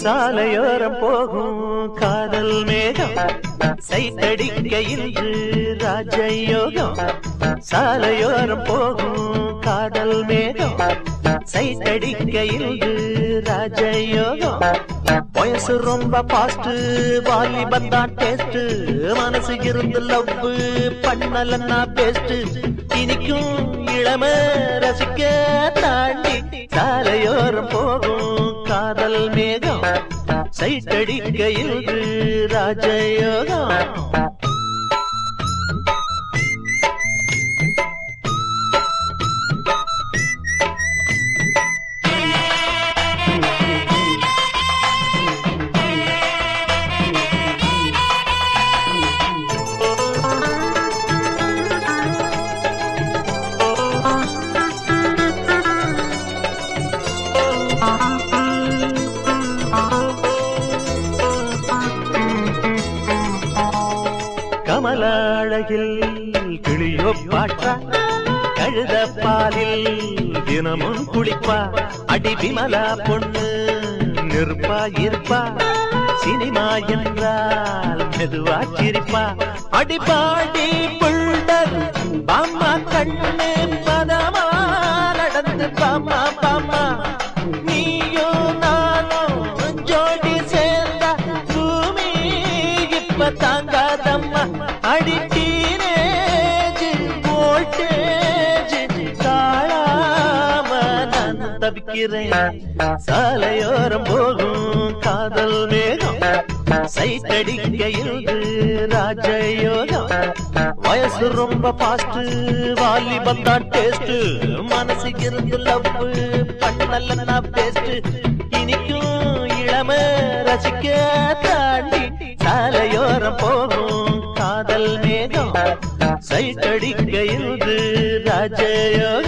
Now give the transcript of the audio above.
சாலையோரம் போகும் காதல் மேகம் சைத்தடிக்க இன்று ராஜயோகம் சாலையோரம் போகும் காதல் மேகம் சைத்தடிக்க இன்று ராஜயோகம் வயசு ரொம்ப பாஸ்ட் வாலிபன் தான் டேஸ்ட் மனசு இருந்து லவ் பண்ணலன்னா பெஸ்ட் இனிக்கும் இளம ரசிக்க தாண்டி சாலையோரம் போகும் காதல் மேகம் சைட்டடிக்க இன்று ராஜயோகம் கமல அழகில் கிளியோ பாட்டா கழுத பாலில் தினமும் குளிப்பா அடி விமலா பொண்ணு நிற்பா இருப்பா சினிமா என்றால் மெதுவா சிரிப்பா அடிப்பாடி புள்ளர் பாம்மா கண்ணு பதமா நடந்து பாமா பாமா நீயோ நானோ ஜோடி சேர்ந்தா பூமி இப்ப தாங்காதம்மா அடி டீனேஜ் வோல்டேஜ் தாழாம நான் தவிக்கிறேன் சாலையோரம் போகும் காதல் மேகம் சைட்டடிக்க இருந்து ராஜயோகம் வயசு ரொம்ப பாஸ்ட் வாலிபம் தான் டேஸ்ட் மனசு இருந்து லவ் பண்ணலன்னா பெஸ்ட் இனிக்கும் இளம ரசிக்க தாண்டி சாலையோரம் போகும் காதல் மேகம் சைட்டடிக்க இருந்து ராஜயோகம்